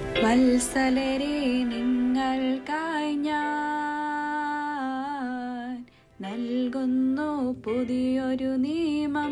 വത്സലരെ നിങ്ങൾക്കായി ഞാൻ നൽകുന്നു പുതിയൊരു നിയമം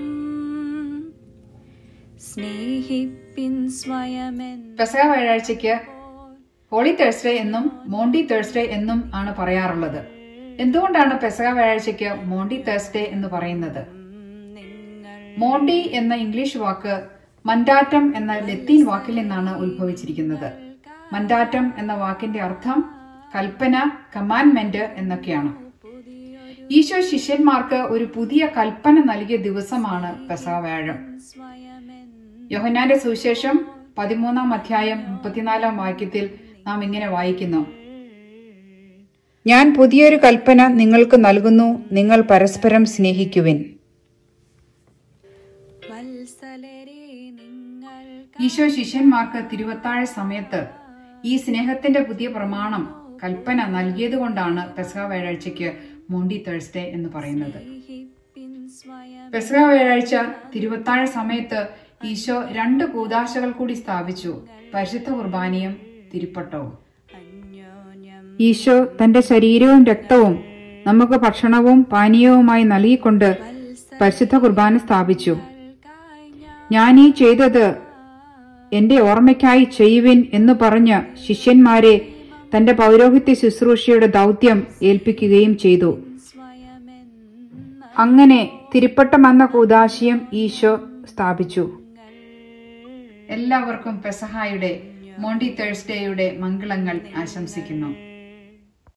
സ്നേഹിപ്പിൻ സ്വയമെന്ന പെസക വ്യാഴാഴ്ചയ്ക്ക് ഹോളി തേഴ്സ്ഡേ എന്നും മോണ്ടി തേഴ്സ്ഡേ എന്നും ആണ് പറയാറുള്ളത് എന്തുകൊണ്ടാണ് പെസക വ്യാഴാഴ്ചയ്ക്ക് മോണ്ടി തേഴ്സ്ഡേ എന്ന് പറയുന്നത് മോണ്ടി എന്ന ഇംഗ്ലീഷ് വാക്ക് മൻഡാറ്റം എന്ന ലത്തീൻ വാക്കിൽ നിന്നാണ് ഉത്ഭവിച്ചിരിക്കുന്നത് മൻഡാറ്റം എന്ന വാക്കിന്റെ അർത്ഥം കൽപ്പന കമാൻമെന്റ് എന്നൊക്കെയാണ് ഈശോ ശിഷ്യന്മാർക്ക് ഒരു പുതിയ കൽപ്പന നൽകിയ ദിവസമാണ് പെസക വ്യാഴം യോഹന്നാന്റെ സുവിശേഷം പതിമൂന്നാം അധ്യായം മുപ്പത്തിനാലാം വാക്യത്തിൽ നാം ഇങ്ങനെ വായിക്കുന്നു ഞാൻ പുതിയൊരു കൽപ്പന നിങ്ങൾക്ക് നൽകുന്നു നിങ്ങൾ പരസ്പരം സ്നേഹിക്കുവിൻ വത്സലരെ നിങ്ങൾ ഈശോ ശിഷ്യന്മാർക്ക് തിരുവത്താഴ സമയത്ത് ഈ സ്നേഹത്തിന്റെ പുതിയ പ്രമാണം കൽപ്പന നൽകിയതുകൊണ്ടാണ് പെസഹ വ്യാഴാഴ്ചയ്ക്ക് മോണ്ടി തേഴ്സ്ഡേ എന്ന് പറയുന്നത് സ്നേഹിപ്പിൻ സ്വയം പെസഹ വ്യാഴാഴ്ച തിരുവത്താഴ സമയത്ത് ഈശോ രണ്ട് കൂതാശകൾ കൂടി സ്ഥാപിച്ചു പരിശുദ്ധ കുർബാനയും തിരുപ്പട്ടവും അന്യോന്യം ഈശോ തന്റെ ശരീരവും രക്തവും നമുക്ക് ഭക്ഷണവും പാനീയവുമായി നൽകിക്കൊണ്ട് പരിശുദ്ധ കുർബാന സ്ഥാപിച്ചു കായി ഞാൻ ഞാൻ ഈ ചെയ്തത് എന്റെ ഓർമ്മയ്ക്കായി ചെയ്യുവിൻ എന്ന് പറഞ്ഞ് ശിഷ്യന്മാരെ തന്റെ പൗരോഹിത്യ ശുശ്രൂഷയുടെ ദൗത്യം ഏൽപ്പിക്കുകയും ചെയ്തു സ്വയമെന്ന അങ്ങനെ തിരുപ്പട്ടം എന്ന കൂതാശയം ഈശോ സ്ഥാപിച്ചു എല്ലാവർക്കും പെസഹായുടെ മോണ്ടി തേഴ്സ്ഡേയുടെ മംഗളങ്ങൾ ആശംസിക്കുന്നു